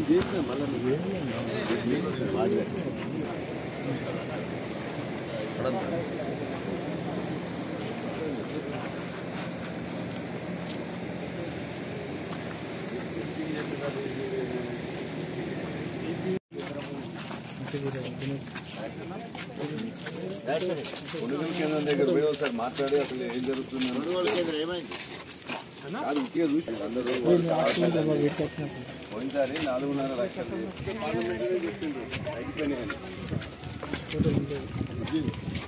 చేసిన మళ్ళీ మాట్లాడి కొనుగోలు కేంద్రం దగ్గర పోయి ఒకసారి మాట్లాడి అసలు ఏం జరుగుతుంది కొనుగోలు కేంద్రం ఏమైంది అది ఉట్టిగా చూసి అందరూ పోయినసారి నాలుగున్నర లక్షలు పార్లమెంట్ చెప్పిండ్రు అయిపోయినాయని